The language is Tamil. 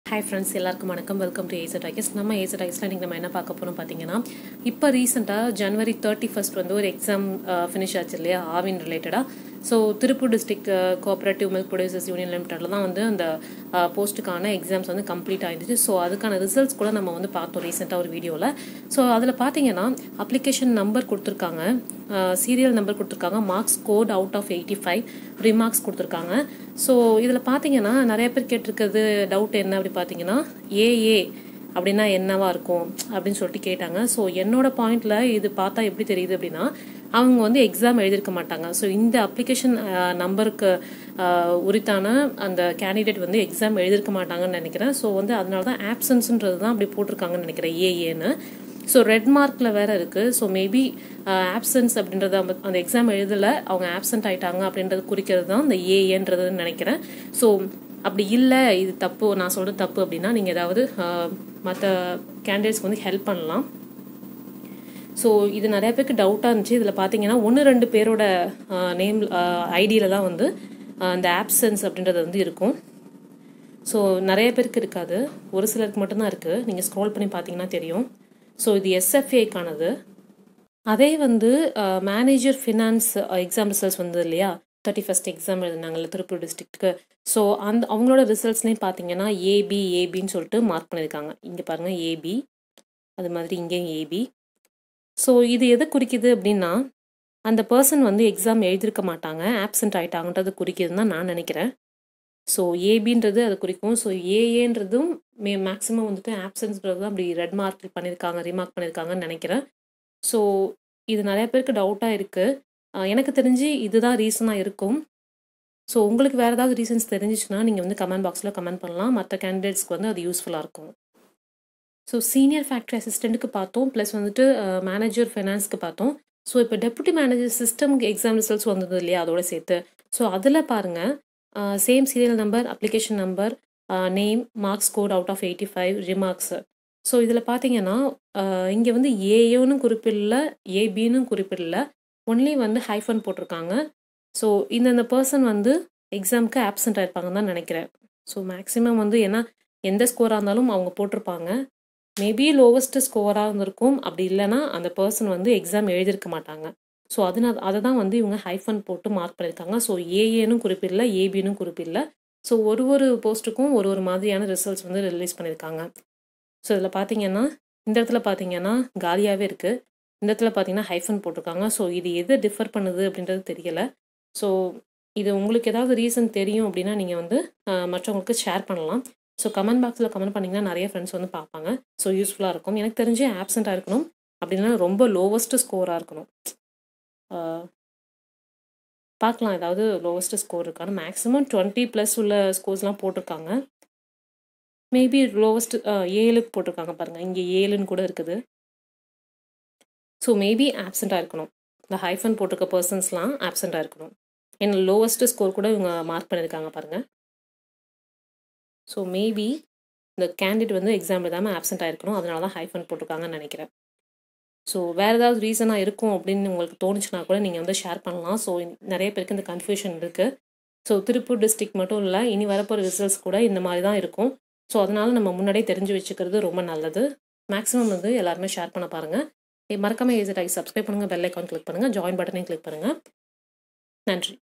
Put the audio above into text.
ஹாய் ஃப்ரெண்ட்ஸ் எல்லாருக்கும் வணக்கம் வெல்கம் டு ஏசட் ஐக்கஸ் நம்ம ஏசட் ஐக்கஸில் இன்றைக்கி நம்ம என்ன பார்க்க போகிறோம் பார்த்தீங்கன்னா இப்போ ரீசெண்டாக ஜனவரி தேர்ட்டி ஃபஸ்ட் வந்து ஒரு எக்ஸாம் ஃபினிஷ் ஆச்சு இல்லையா ஆவின் ரிலேட்டடாக so Tiruppur district cooperative milk producers union லிமிட்டடில் தான் வந்து அந்த போஸ்ட்டுக்கான எக்ஸாம்ஸ் வந்து கம்ப்ளீட் ஆயிருந்துச்சு ஸோ அதுக்கான ரிசல்ட்ஸ் கூட நம்ம வந்து பார்த்தோம் ரீசெண்டாக ஒரு வீடியோவில் ஸோ அதில் பார்த்தீங்கன்னா அப்ளிகேஷன் நம்பர் கொடுத்துருக்காங்க சீரியல் நம்பர் கொடுத்துருக்காங்க marks got out of eighty five remarks கொடுத்துருக்காங்க ஸோ இதில் பார்த்தீங்கன்னா நிறைய பேர் கேட்டிருக்கிறது டவுட் என்ன அப்படி பார்த்தீங்கன்னா ஏஏ அப்படின்னா என்னவா இருக்கும் அப்படின்னு சொல்லிட்டு கேட்டாங்க ஸோ என்னோட பாயிண்ட்ல இது பார்த்தா எப்படி தெரியுது அப்படின்னா அவங்க வந்து எக்ஸாம் எழுதியிருக்க மாட்டாங்க ஸோ இந்த அப்ளிகேஷன் நம்பருக்கு உரித்தான அந்த கேண்டிடேட் வந்து எக்ஸாம் எழுதியிருக்க மாட்டாங்கன்னு நினைக்கிறேன் ஸோ வந்து அதனால தான் ஆப்சன்ஸ்ன்றது தான் அப்படி போட்டிருக்காங்கன்னு நினைக்கிறேன் ஏஏன்னு ஸோ ரெட் மார்க்கில் வேற இருக்குது ஸோ மேபி ஆப்சன்ஸ் அப்படின்றத அந்த எக்ஸாம் எழுதலை அவங்க ஆப்சண்ட் ஆயிட்டாங்க அப்படின்றது குறிக்கிறது தான் இந்த ஏஏன்றதுன்னு நினைக்கிறேன் ஸோ அப்படி இல்லை இது தப்பு நான் சொல்கிறது தப்பு அப்படின்னா நீங்கள் ஏதாவது மற்ற கேண்டிடேட்ஸ்க்கு வந்து ஹெல்ப் பண்ணலாம் ஸோ இது நிறைய பேருக்கு டவுட்டாக இருந்துச்சு இதில் பார்த்தீங்கன்னா ஒன்று ரெண்டு பேரோட நேம் ஐடியில் தான் வந்து அந்த ஆப்சன்ஸ் அப்படின்றது வந்து இருக்கும் ஸோ நிறைய பேருக்கு இருக்காது ஒரு சிலருக்கு மட்டும்தான் இருக்குது நீங்கள் ஸ்க்ரோல் பண்ணி பார்த்தீங்கன்னா தெரியும் ஸோ இது எஸ்எஃப்ஏக்கானது அதே வந்து மேனேஜர் ஃபினான்ஸ் எக்ஸாம் ரிசல்ட்ஸ் வந்தது இல்லையா தேர்ட்டி ஃபஸ்ட் எக்ஸாம் எழுதினாங்கல்ல திருப்பூர் டிஸ்ட்ரிக்ட்டுக்கு ஸோ அந்த அவங்களோட ரிசல்ட்ஸ்லேயும் பார்த்தீங்கன்னா ஏபி ஏபின்னு சொல்லிட்டு மார்க் பண்ணியிருக்காங்க இங்கே பாருங்கள் ஏபி அது மாதிரி இங்கேயும் ஏபி ஸோ இது எதை குறிக்குது அப்படின்னா அந்த பர்சன் வந்து எக்ஸாம் எழுதியிருக்க மாட்டாங்க ஆப்சண்ட் ஆகிட்டாங்கன்றது குறிக்குதுன்னு தான் நான் நினைக்கிறேன் ஸோ ஏபின்றது அது குறிக்கும் ஸோ ஏஏன்றதும் மே மேக்ஸிமம் வந்துட்டு ஆப்சன்ஸ்ன்றது தான் அப்படி ரெட் மார்க் பண்ணியிருக்காங்க ரிமார்க் பண்ணியிருக்காங்கன்னு நினைக்கிறேன் ஸோ இது நிறைய பேருக்கு டவுட்டாக இருக்குது எனக்கு தெரிஞ்சு இதுதான் ரீசனாக இருக்கும் ஸோ உங்களுக்கு வேறு ஏதாவது ரீசன்ஸ் தெரிஞ்சிச்சுன்னா நீங்கள் வந்து கமெண்ட் பாக்ஸில் கமெண்ட் பண்ணலாம் மற்ற கேண்டிடேட்ஸ்க்கு வந்து அது யூஸ்ஃபுல்லாக இருக்கும் ஸோ சீனியர் ஃபேக்ட்ரி அசிஸ்டண்ட்டுக்கு பார்த்தோம் ப்ளஸ் வந்துட்டு மேனேஜர் ஃபைனான்ஸ்க்கு பார்த்தோம் ஸோ இப்போ டெப்யூட்டி மேனேஜர் சிஸ்டம்க்கு எக்ஸாம் ரிசல்ட்ஸ் வந்தது இல்லையா அதோட சேர்த்து ஸோ அதில் பாருங்கள் same serial number application number name marks got out of eighty five remarks so இதில் பார்த்தீங்கன்னா இங்கே வந்து ஏயோன்னு குறிப்பிடல ஏபின்னு குறிப்பிடல ஒன்லி வந்து ஹைஃபன் போட்டிருக்காங்க ஸோ இந்தந்த பர்சன் வந்து எக்ஸாமுக்கு ஆப்சண்ட் ஆயிருப்பாங்கன்னு தான் நினைக்கிறேன் ஸோ மேக்ஸிமம் வந்து ஏன்னா எந்த ஸ்கோராக இருந்தாலும் அவங்க போட்டிருப்பாங்க மேபி லோவஸ்ட் ஸ்கோராக இருந்திருக்கும் அப்படி இல்லைன்னா அந்த பர்சன் வந்து எக்ஸாம் எழுதியிருக்க மாட்டாங்க ஸோ அதனால் அதை தான் வந்து இவங்க ஹைஃபன் போட்டு மார்க் பண்ணியிருக்காங்க ஸோ ஏஏனும் குறிப்பிடல ஏபினும் குறிப்பிடல ஸோ ஒரு ஒரு போஸ்ட்டுக்கும் ஒரு ஒரு மாதிரியான ரிசல்ட்ஸ் வந்து ரிலீஸ் பண்ணியிருக்காங்க ஸோ இதில் பார்த்தீங்கன்னா இந்த இடத்துல பார்த்தீங்கன்னா காலியாகவே இருக்குது இந்த இடத்துல பார்த்தீங்கன்னா ஹைஃபன் போட்டிருக்காங்க ஸோ இது எது டிஃபர் பண்ணுது அப்படின்றது தெரியலை ஸோ இது உங்களுக்கு ஏதாவது ரீசன் தெரியும் அப்படின்னா நீங்கள் வந்து மற்றவங்களுக்கு ஷேர் பண்ணலாம் ஸோ கமெண்ட் பாக்ஸில் கமெண்ட் பண்ணிங்கன்னா நிறைய ஃப்ரெண்ட்ஸ் வந்து பார்ப்பாங்க ஸோ யூஸ்ஃபுல்லாக இருக்கும் எனக்கு தெரிஞ்சு ஆப்சண்ட்டாக இருக்கணும் அப்படின்னா ரொம்ப லோவஸ்ட் ஸ்கோராக இருக்கணும் பார்க்கலாம் ஏதாவது லோவஸ்ட் ஸ்கோர் இருக்கான்னு மேக்ஸிமம் டுவெண்ட்டி ப்ளஸ் உள்ள ஸ்கோர்ஸ்லாம் போட்டிருக்காங்க மேபி லோவஸ்ட் ஏழுக்கு போட்டிருக்காங்க பாருங்கள் இங்கே ஏழுன்னு கூட இருக்குது ஸோ மேபி ஆப்சண்ட்டாக இருக்கணும் இந்த ஹைஃபன் போட்டிருக்க பர்சன்ஸ்லாம் ஆப்சண்ட்டாக இருக்கணும் என்ன லோவஸ்ட் ஸ்கோர் கூட இவங்க மார்க் பண்ணியிருக்காங்க பாருங்கள் ஸோ மேபி இந்த கேண்டிடேட் வந்து எக்ஸாம் எழுதாமல் ஆப்சண்ட் ஆயிருக்கணும் அதனால தான் ஹைஃபன் போட்டிருக்காங்கன்னு நினைக்கிறேன் ஸோ வேறு ஏதாவது ரீசனாக இருக்கும் அப்படின்னு உங்களுக்கு தோணுச்சுன்னா கூட நீங்கள் வந்து ஷேர் பண்ணலாம் ஸோ நிறைய பேருக்கு இந்த கன்ஃபியூஷன் இருக்குது ஸோ திருப்பூர் டிஸ்ட்ரிக்ட் மட்டும் இல்லை இனி வரப்போகிற ரிசல்ட்ஸ் கூட இந்த மாதிரி தான் இருக்கும் ஸோ அதனால் நம்ம முன்னாடியே தெரிஞ்சு வச்சுக்கிறது ரொம்ப நல்லது மேக்ஸிமம் வந்து எல்லாருமே ஷேர் பண்ண பாருங்கள் மறக்காமல் ஏஜெட் ஐ சப்ஸ்கிரைப் பண்ணுங்கள் பெல் ஐக்கான் கிளிக் பண்ணுங்கள் ஜாயின் பட்டனையும் கிளிக் பண்ணுங்கள் நன்றி